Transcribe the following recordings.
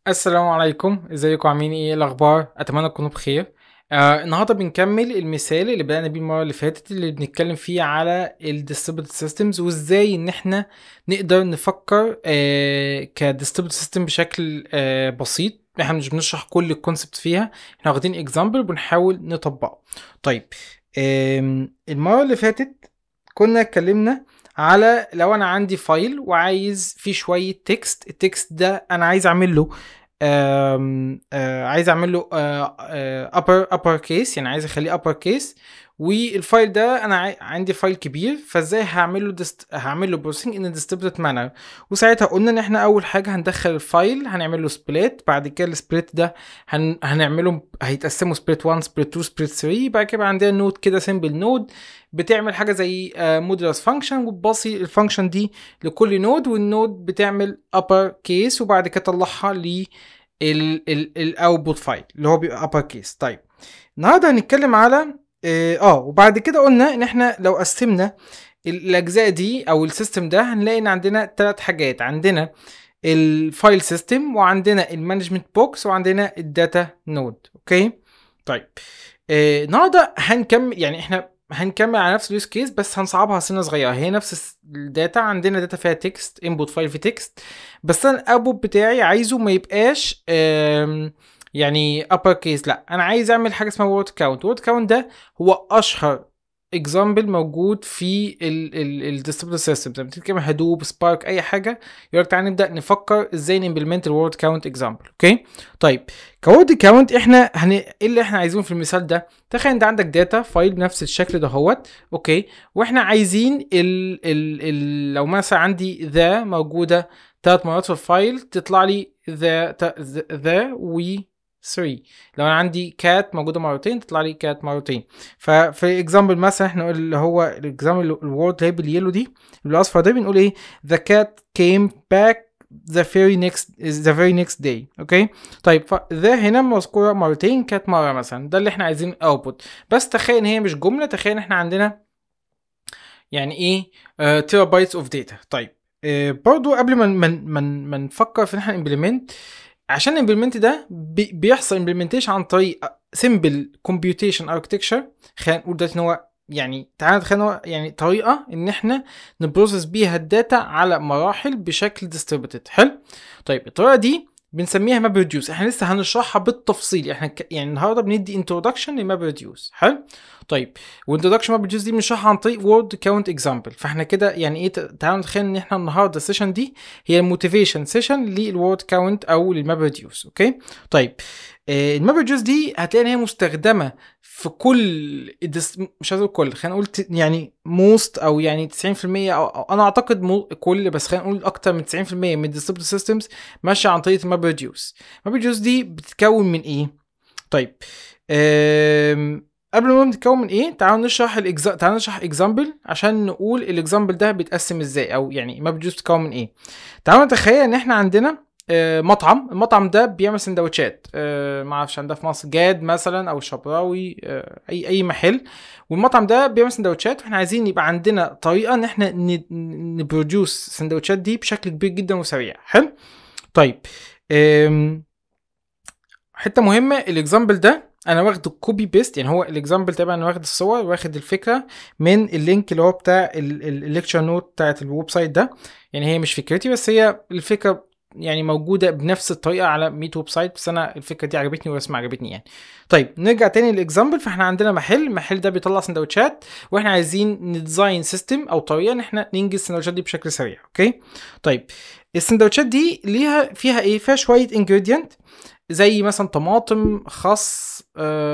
السلام عليكم ازيكم عاملين ايه الاخبار اتمنى تكونوا بخير آه النهارده بنكمل المثال اللي بدأنا بيه المره اللي فاتت اللي بنتكلم فيه على الديستريبيوتد سيستمز وازاي ان احنا نقدر نفكر آه كديستريبيوتد سيستم بشكل آه بسيط احنا مش بنشرح كل الكونسبت فيها احنا واخدين اكزامبل وبنحاول نطبقه طيب آم، المره اللي فاتت كنا اتكلمنا على لو انا عندي فايل وعايز فيه شويه تكست التكست ده انا عايز اعمل له آم، آه، عايز اعمل له آه، آه، upper upper case يعني عايز اخليه upper case والفايل ده انا عاي- عندي فايل كبير فازاي هعمل له دست... هعمل له بروسيسنج ان distributed manner وساعتها قلنا ان احنا اول حاجه هندخل الفايل هنعمل له سبليت بعد كده السبليت ده هن... هنعمله هيتقسموا سبليت 1 سبليت 2 سبليت 3 بعد كده عندنا نود كده سيمبل نود بتعمل حاجه زي مودولس فانكشن وتباصي الفانكشن دي لكل نود والنود بتعمل upper case وبعد كده تطلعها ل الاوتبوت فايل اللي هو بيبقى upper case طيب النهارده هنتكلم على اه آه، وبعد كده قلنا ان احنا لو قسمنا الاجزاء دي او السيستم ده هنلاقي ان عندنا ثلاث حاجات عندنا الفايل سيستم وعندنا المانجمنت بوكس وعندنا الداتا نود اوكي طيب آه، النهارده هنكمل يعني احنا هنكمل على نفس اليوز كيس بس هنصعبها سنه صغيره هي نفس الس- الداتا عندنا داتا فيها تكست انبوت فايل في تكست بس انا الاوتبوت بتاعي عايزه ما يبقاش آم، يعني upper case لا انا عايز اعمل حاجه اسمها word count word count ده هو اشهر اكزامبل موجود في الديستريبيوتد سيستم زي ما بتتكلم هدوب سبارك اي حاجه يقول لك تعالى نبدا نفكر ازاي نمبلمنت الورد كاونت اكزامبل اوكي طيب كورد كاونت احنا هن... ايه اللي احنا عايزينه في المثال ده تخيل انت عندك داتا فايل بنفس الشكل ده هوت اوكي واحنا عايزين ال... ال... ال... لو مثلا عندي ذا موجوده ثلاث مرات في الفايل تطلع لي ذا ذا و 3 لو انا عندي كات موجوده مرتين تطلع لي كات مرتين ففي اكزامبل مثلا احنا نقول اللي هو الاكزامبل الورد اللي هي باليلو دي بالاصفر ده بنقول ايه the cat came back the very next the very next day اوكي طيب فذا هنا مذكوره مرتين كانت مره مثلا ده اللي احنا عايزين اوتبوت بس تخيل ان هي مش جمله تخيل ان احنا عندنا يعني ايه تيرا بايتس اوف داتا طيب آه برضو قبل ما ما ما ما نفكر في ان احنا امبلمنت عشان الامبلمنت ده بي بيحصل امبلمنتيشن عن طريق سمبل كومبيوتيشن اركتكشر خلينا نقول دلوقتي ان هو يعني تعالى نتخيل إن هو يعني طريقه ان احنا نبروسس بيها الداتا على مراحل بشكل ديستريبيوتد حلو طيب الطريقه دي بنسميها ماب ريديوس احنا لسه هنشرحها بالتفصيل احنا ك... يعني النهارده بندي انتروداكشن لماب ريديوس حلو طيب وانتروداكشن ماب ريديوس دي بنشرحها عن طريق وورد كاونت اكزامبل فاحنا كده يعني ايه ت- تعالوا نتخيل ان احنا النهارده السيشن دي هي الموتيفيشن سيشن للوورد كاونت او للماب ريديوس اوكي طيب آه، الماب ريديوس دي هتلاقي ان هي مستخدمه في كل الدس... مش عايز اقول كل خلينا نقول ت- يعني موست او يعني 90% او, أو انا اعتقد مو... كل بس خلينا نقول اكتر من 90% من الديستريبيوتد سيستمز ماشيه عن طريقه الماب ريديوس الماب ريديوس دي بتتكون من ايه طيب أم... قبل ما نتكون من ايه تعالوا نشرح الاجزاء تعالوا نشرح اكزامبل عشان نقول الاكزامبل ده بيتقسم ازاي او يعني الماب ريديوس بتتكون من ايه تعالوا نتخيل ان احنا عندنا آه، مطعم المطعم ده بيعمل سندوتشات آه، ما اعرفش عندها في مصر جاد مثلا او الشبراوي آه، اي اي محل والمطعم ده بيعمل سندوتشات واحنا عايزين يبقى عندنا طريقه ان احنا نبروديوس السندوتشات دي بشكل كبير جدا وسريع حلو طيب آم، حته مهمه الاكزامبل ده انا واخد الكوبي بيست يعني هو الاكزامبل تبع انا واخد الصور واخد الفكره من اللينك اللي هو بتاع الليكتشر نوت بتاعت الويب سايت ده يعني هي مش فكرتي بس هي الفكره يعني موجوده بنفس الطريقه على 100 ويب سايت بس انا الفكره دي عجبتني والرسمه عجبتني يعني طيب نرجع تاني للاكزامبل فاحنا عندنا محل المحل ده بيطلع سندوتشات واحنا عايزين نديزاين سيستم او طريقه ان احنا ننجز السندوتشات دي بشكل سريع اوكي طيب السندوتشات دي ليها فيها ايه فيها شويه انجريدينت زي مثلا طماطم خس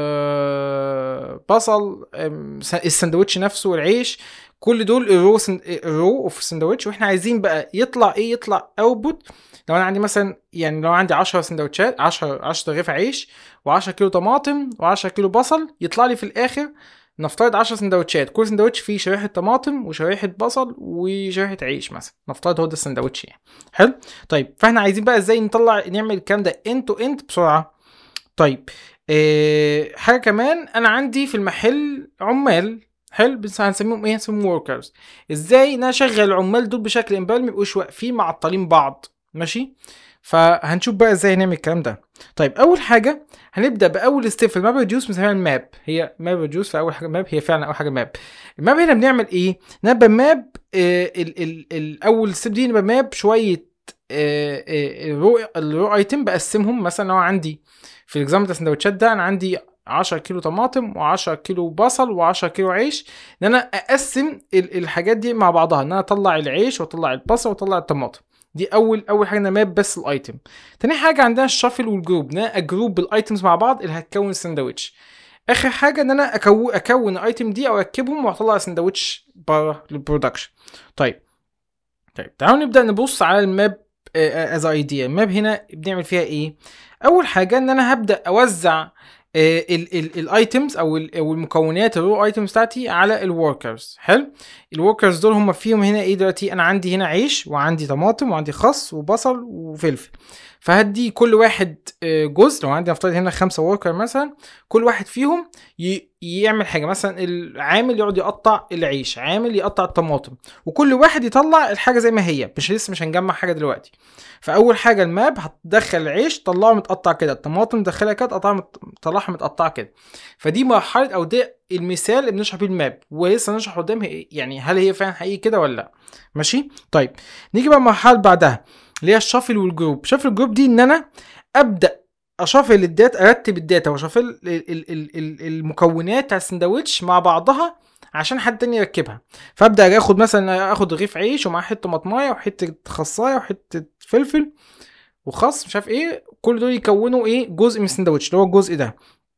آه، بصل آم، س- السندوتش نفسه والعيش كل دول الرو سن... الرو اوف السندوتش واحنا عايزين بقى يطلع ايه يطلع اوتبوت لو انا عندي مثلا يعني لو عندي 10 سندوتشات 10 10 رغيف عيش و10 كيلو طماطم و10 كيلو بصل يطلع لي في الاخر نفترض 10 سندوتشات كل سندوتش فيه شريحه طماطم وشريحه بصل وشريحه عيش مثلا نفترض هو ده السندوتش يعني حلو طيب فاحنا عايزين بقى ازاي نطلع نعمل الكلام ده انت تو انت بسرعه طيب إيه حاجه كمان انا عندي في المحل عمال حلو بس هنسميهم ايه هنسميهم وركرز ازاي ان انا اشغل العمال دول بشكل امبال ما يبقوش واقفين معطلين بعض ماشي فهنشوف بقى ازاي هنعمل الكلام ده طيب اول حاجه هنبدا باول ستيب في الماب ريديوس بنسميها الماب هي ماب ريديوس فاول حاجه ماب هي فعلا اول حاجه ماب الماب هنا بنعمل ايه نبقى ماب آه ال ال الاول ستيب دي نبقى ماب شويه آه آه الرو الرو ايتم بقسمهم مثلا لو عندي في الاكزامبل بتاع السندوتشات ده انا عندي 10 كيلو طماطم و10 كيلو بصل و10 كيلو عيش ان انا اقسم ال- الحاجات دي مع بعضها ان انا اطلع العيش واطلع البصل واطلع الطماطم دي اول اول حاجه انا ماب بس الايتم تاني حاجه عندنا الشافل والجروب ان انا اجروب الايتمز مع بعض اللي هتكون الساندوتش اخر حاجه ان انا اكون اكون الايتم دي او اركبهم واطلع ساندوتش بره للبرودكشن طيب طيب تعالوا نبدا نبص على الماب از ايديا الماب هنا بنعمل فيها ايه اول حاجه ان انا هبدا اوزع الايتمز او ال- أو المكونات الرو ايتمز بتاعتي على الوركرز حلو الوركرز دول هم فيهم هنا ايه دلوقتي انا عندي هنا عيش وعندي طماطم وعندي خس وبصل وفلفل فهدي كل واحد آه، جزء لو عندي نفترض هنا خمسة وركر مثلا كل واحد فيهم ي- يعمل حاجه مثلا العامل يقعد يقطع العيش عامل يقطع الطماطم وكل واحد يطلع الحاجه زي ما هي مش لسه مش هنجمع حاجه دلوقتي فاول حاجه الماب هتدخل العيش طلعه متقطع كده الطماطم دخلها كده تقطعها مت- طلعها متقطعه كده فدي مرحله او ده المثال اللي بنشرح بيه الماب ولسه نشرح قدام هي- يعني هل هي فعلا حقيقي كده ولا لا ماشي طيب نيجي بقى المرحله اللي بعدها اللي هي الشافل والجروب شافل الجروب دي ان انا ابدا اشافل الداتا ارتب الداتا واشافل ال- ال- ال- ال- المكونات بتاع السندوتش مع بعضها عشان حد تاني يركبها فابدا اخد مثلا اخد رغيف عيش ومعاه حته مطمايه وحته خصايه وحته فلفل وخس مش عارف ايه كل دول يكونوا ايه جزء من السندوتش اللي هو الجزء ده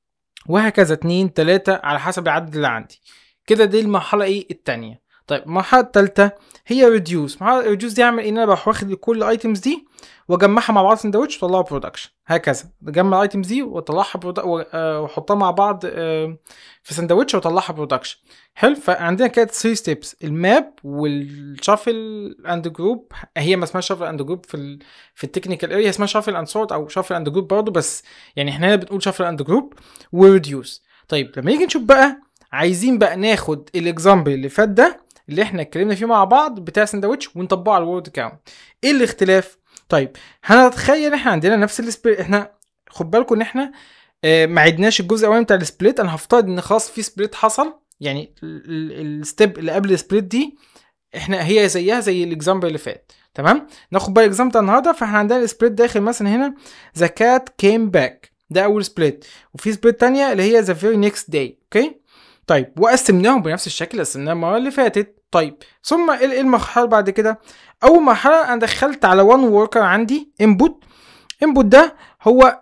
وهكذا اتنين تلاتة على حسب العدد اللي عندي كده دي المرحلة ايه التانية طيب المرحلة التالتة هي ريديوس مرحلة ريديوس دي اعمل ايه ان انا بروح واخد كل الايتمز دي واجمعها مع بعض سندوتش واطلعها برودكشن هكذا اجمع الايتمز دي واطلعها برود- و- آه، واحطها مع بعض آه، في سندوتش واطلعها برودكشن حلو فعندنا كده 3 ستيبس الماب والشافل اند جروب هي ما اسمهاش شافل اند جروب في ال في التكنيكال اريا اسمها شافل اند سورت او شافل اند جروب برضه بس يعني احنا هنا بنقول شافل اند جروب وريديوس طيب لما نيجي نشوف بقى عايزين بقى ناخد الاكزامبل اللي فات ده اللي احنا اتكلمنا فيه مع بعض بتاع سندوتش ونطبقه على الوورد كاونت ايه الاختلاف طيب هنتخيل احنا عندنا نفس السبليت احنا خد بالكم ان احنا آه، ما عدناش الجزء الاولاني بتاع السبليت انا هفترض ان خلاص في سبليت حصل يعني الستيب اللي قبل السبليت دي احنا هي زيها زي الاكزامبل اللي فات تمام ناخد بقى الاكزامبل بتاع النهارده فاحنا عندنا السبليت داخل مثلا هنا ذا كات كيم باك ده اول سبليت وفي سبليت تانية اللي هي ذا فيري نيكست داي اوكي طيب وقسمناهم بنفس الشكل اللي قسمناه المره اللي فاتت طيب ثم ايه إيه المرحله بعد كده اول مرحله انا دخلت على وان وركر عندي انبوت انبوت ده هو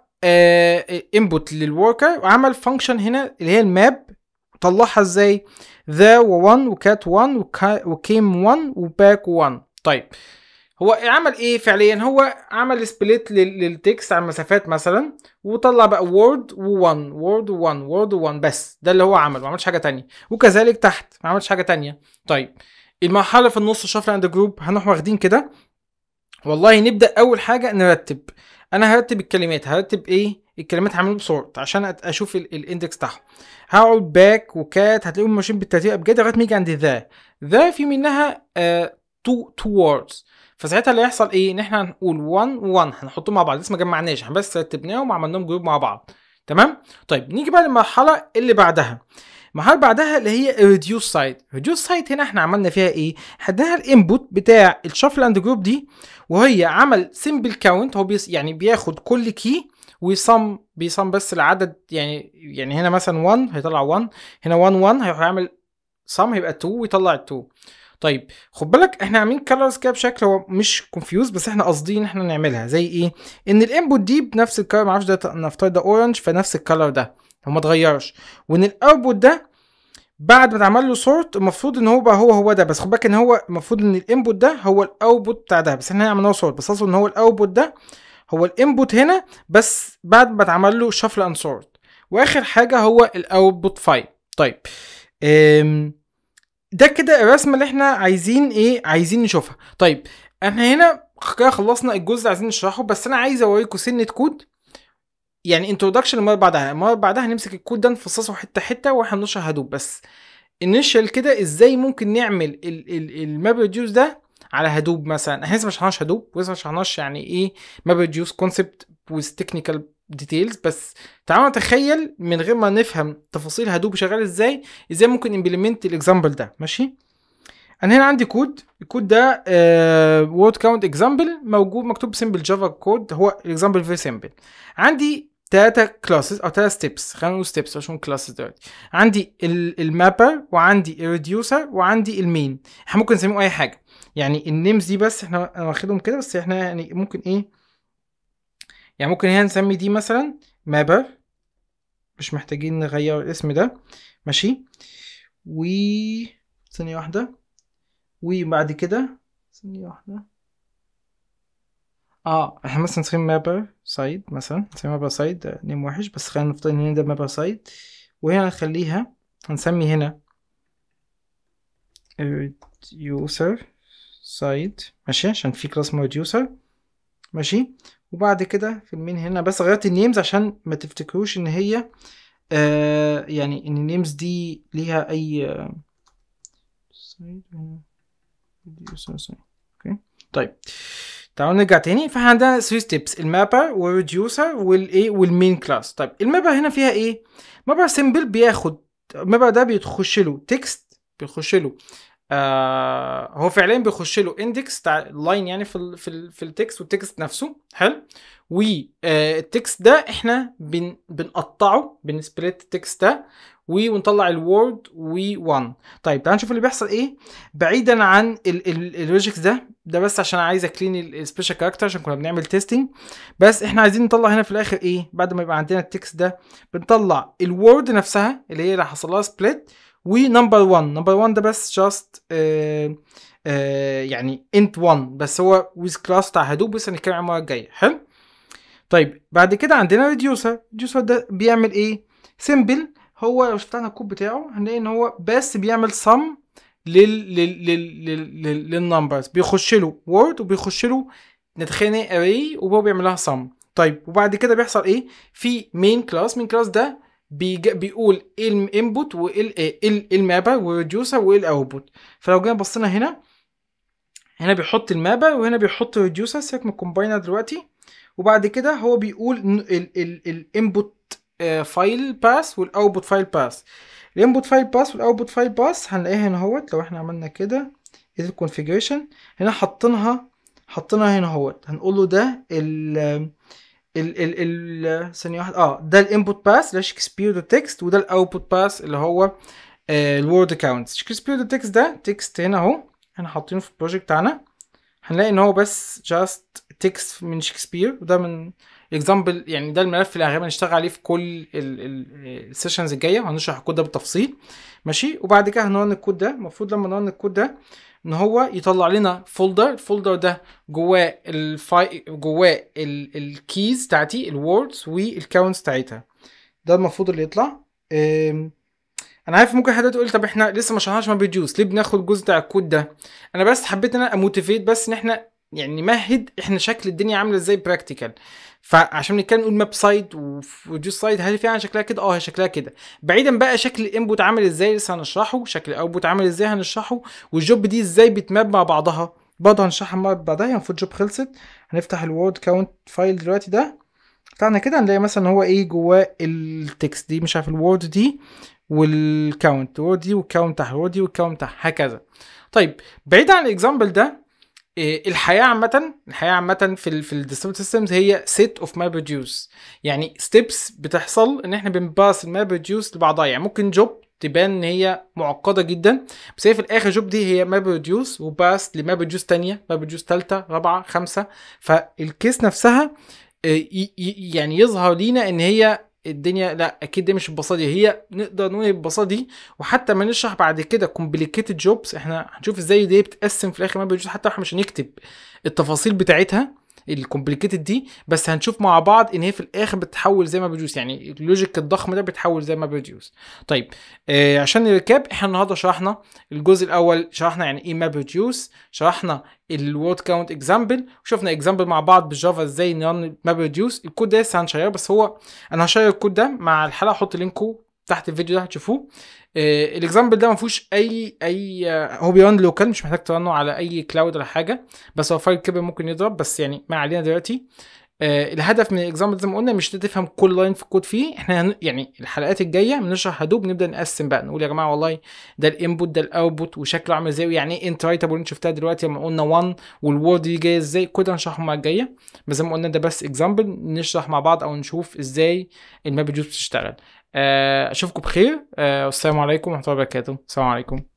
انبوت للوركر وعمل فانكشن هنا اللي هي الماب طلعها ازاي ذا و1 وكات 1 وكيم 1 وباك 1 طيب هو عمل ايه فعليا هو عمل سبليت للتكست على مسافات مثلا وطلع بقى وورد و1 وورد و1 وورد و1 بس ده اللي هو عمل ما عملش حاجه تانية وكذلك تحت ما عملش حاجه تانية طيب المرحله في النص شافل اند جروب هنروح واخدين كده والله نبدا اول حاجه نرتب انا هرتب الكلمات هرتب ايه الكلمات هعمله بسورت عشان أت- اشوف ال- الاندكس بتاعهم هقعد باك وكات هتلاقيهم ماشيين بالترتيب ابجدي لغايه ما يجي عند ذا ذا في منها تو تو ووردز فساعتها اللي هيحصل ايه ان احنا هنقول 1 1 هنحطهم مع بعض لسه ما جمعناش احنا بس رتبناهم وعملناهم جروب مع بعض تمام طيب نيجي بقى للمرحله اللي بعدها المرحله اللي بعدها اللي هي ريديوس سايت ريديوس سايت هنا احنا عملنا فيها ايه حددنا الانبوت بتاع الشافل اند جروب دي وهي عمل سيمبل كاونت هو بيس يعني بياخد كل كي ويصم بيصم بس العدد يعني يعني هنا مثلا 1 هيطلع 1 هنا 1 1 هيروح يعمل صم هيبقى 2 ويطلع 2 طيب خد بالك احنا عاملين كلرز كده بشكل هو مش كونفيوز بس احنا قاصدين ان احنا نعملها زي ايه ان الانبوت دي بنفس الكلر معرفش ده نفترض ده اورنج فنفس الكلر ده هو ما اتغيرش وان الاوتبوت ده بعد ما اتعمل له سورت المفروض ان هو بقى هو هو ده بس خد بالك ان هو المفروض ان الانبوت ده هو الاوتبوت بتاع ده بس احنا عملنا سورت بس اصلا ان هو الاوتبوت ده هو الانبوت هنا بس بعد ما اتعمل له شفل اند سورت واخر حاجه هو الاوتبوت فايل طيب أم ده كده الرسمه اللي احنا عايزين ايه عايزين نشوفها طيب احنا هنا كده خلصنا الجزء اللي عايزين نشرحه بس انا عايز اوريكم سنه كود يعني انترودكشن المره اللي بعدها المره اللي بعدها هنمسك الكود ده نفصصه حته حته واحنا بنشرح هدوب بس انيشال كده ازاي ممكن نعمل الماب ريديوس ده على هدوب مثلا احنا لسه ما شرحناش هدوب ولسه ما شرحناش يعني ايه ماب ريديوس كونسبت ويز تكنيكال ديتيلز بس تعالوا نتخيل من غير ما نفهم تفاصيل هدوب شغال ازاي ازاي ممكن امبلمنت الاكزامبل ده ماشي انا هنا عندي كود الكود ده وورد كاونت اكزامبل موجود مكتوب سمبل جافا كود هو الاكزامبل فيري سمبل عندي ثلاثة كلاسز او ثلاثة ستيبس خلينا نقول ستيبس عشان كلاسز دلوقتي عندي المابر وعندي الريديوسر وعندي المين احنا ممكن نسميهم اي حاجه يعني النيمز دي بس احنا انا واخدهم كده بس احنا يعني ممكن ايه يعني ممكن هنا نسمي دي مثلا مابر مش محتاجين نغير الاسم ده ماشي و ثانية واحدة وبعد كده ثانية واحدة اه احنا مثلا نسمي مابر سايد مثلا نسمي مابر سايد نيم وحش بس خلينا نفترض ان ده مابر سايد وهنا نخليها هنسمي هنا reducer سايد ماشي عشان في كلاس اسمه reducer ماشي وبعد كده في المين هنا بس غيرت النيمز عشان ما تفتكروش ان هي آه يعني ان النيمز دي ليها اي آه اوكي طيب تعالوا نرجع تاني فاحنا عندنا 3 ستيبس المابر والريديوسر والايه والمين كلاس طيب المابر هنا فيها ايه مابر سيمبل بياخد المابر ده بيخش له تكست بيخش له آه هو فعليا بيخش له اندكس بتاع اللاين يعني في ال في ال في التكست والتكست نفسه حلو والتكست ده احنا بن بنقطعه بنسبليت التكست ده ونطلع الوورد و1 طيب تعال نشوف اللي بيحصل ايه بعيدا عن اللوجيكس ده ده بس عشان عايز اكلين السبيشال كاركتر عشان كنا بنعمل تيستنج بس احنا عايزين نطلع هنا في الاخر ايه بعد ما يبقى عندنا التكست ده بنطلع الوورد نفسها اللي هي اللي حصل لها سبليت ونمبر 1 نمبر 1 ده بس جاست آه آه يعني انت 1 بس هو ويز كلاس بتاع هدوب بس هنتكلم عن المره الجايه حلو طيب بعد كده عندنا ريديوسر الريديوسر ده بيعمل ايه سيمبل هو لو فتحنا الكود بتاعه هنلاقي ان هو بس بيعمل سم لل لل لل لل للنمبرز بيخش له وورد وبيخش له نتخيل اري وهو بيعمل لها سم طيب وبعد كده بيحصل ايه في مين كلاس مين كلاس ده بيج... بيقول ايه الانبوت وايه ايه المابر والريديوسر وايه الاوتبوت فلو جينا بصينا هنا هنا بيحط المابر وهنا بيحط الريديوسر سيبك من الكومباينر دلوقتي وبعد كده هو بيقول الانبوت فايل باس والاوتبوت فايل باس الانبوت فايل باس والاوتبوت فايل باس هنلاقيها هنا اهوت لو احنا عملنا كده ايه الكونفيجريشن هنا حاطينها حاطينها هنا اهوت هنقول له ده ال ال ال ال ثانيه واحده اه ده الانبوت باس ده شكسبير دوت تكست وده الاوتبوت باس اللي هو الوورد كاونت شكسبير دوت تكست ده تكست هنا اهو احنا حاطينه في البروجكت بتاعنا هنلاقي ان هو بس جاست تكست من شكسبير وده من اكزامبل يعني ده الملف اللي غالبا هنشتغل عليه في كل السيشنز الجايه وهنشرح الكود ده بالتفصيل ماشي وبعد كده هنرن الكود ده المفروض لما نرن الكود ده ان هو يطلع لنا فولدر الفولدر ده جواه الفاي جواه الكيز بتاعتي الوردز والكاونتس بتاعتها ده المفروض اللي يطلع انا عارف ممكن حد تقول طب احنا لسه ما شرحناش ما بيديوس ليه بناخد الجزء بتاع الكود ده انا بس حبيت ان انا اموتيفيت بس ان احنا يعني نمهد احنا شكل الدنيا عامله ازاي براكتيكال فعشان نتكلم نقول ماب سايد وريديوس سايد هل فعلا شكلها كده اه هي شكلها كده بعيدا بقى شكل الانبوت عامل ازاي لسه هنشرحه شكل الاوتبوت عامل ازاي هنشرحه والجوب دي ازاي بتماب مع بعضها برضه هنشرحها مع بعضها المفروض جوب خلصت هنفتح الوورد كاونت فايل دلوقتي ده بتاعنا كده هنلاقي مثلا هو ايه جواه التكست دي مش عارف الوورد دي والكاونت الوورد دي والكاونت بتاعها الوورد دي والكاونت بتاعها هكذا طيب بعيد عن الاكزامبل ده الحياه عامه الحياه عامه في ال في الديستريبيوتد سيستمز هي سيت اوف ماب ريديوس يعني ستيبس بتحصل ان احنا بنباس الماب ريديوس لبعضها يعني ممكن جوب تبان ان هي معقده جدا بس هي في الاخر جوب دي هي ماب ريديوس وباس لماب ريديوس تانية ماب ريديوس تالتة رابعة خمسة فالكيس نفسها يعني يظهر لينا ان هي الدنيا لا اكيد دي مش البساطه دي هي نقدر نقول البساطه دي وحتى ما نشرح بعد كده كومبليكيتد جوبز احنا هنشوف ازاي دي بتقسم في الاخر ما بيجوز حتى احنا مش هنكتب التفاصيل بتاعتها الكومبليكيتد دي بس هنشوف مع بعض ان هي في الاخر بتتحول زي ما بيجوز يعني اللوجيك الضخم ده بيتحول زي ما بيجوز طيب آه عشان نركاب احنا النهارده شرحنا الجزء الاول شرحنا يعني ايه ماب ريديوس شرحنا الوورد كاونت اكزامبل وشفنا اكزامبل مع بعض بالجافا ازاي نرن ماب ريديوس الكود ده لسه هنشيره بس هو انا هشير الكود ده مع الحلقه احط لينكو تحت الفيديو ده هتشوفوه آه الاكزامبل ده ما فيهوش اي اي آه هو بيرن لوكال مش محتاج ترنه على اي كلاود ولا حاجه بس هو فايل كبير ممكن يضرب بس يعني ما علينا دلوقتي آه الهدف من الاكزامبل زي ما قلنا مش تفهم كل لاين في الكود فيه احنا هن... يعني الحلقات الجايه بنشرح هدوب نبدا نقسم بقى نقول يا جماعه والله ده الانبوت ده الاوتبوت وشكله عامل ازاي ويعني ايه انت رايتابل انت شفتها دلوقتي لما قلنا 1 والوورد دي جايه ازاي كل ده هنشرحه المره الجايه بس زي ما قلنا ده بس اكزامبل نشرح مع بعض او نشوف ازاي الماب جوز بتشتغل آه، اشوفكم بخير آه، والسلام عليكم ورحمه الله وبركاته السلام عليكم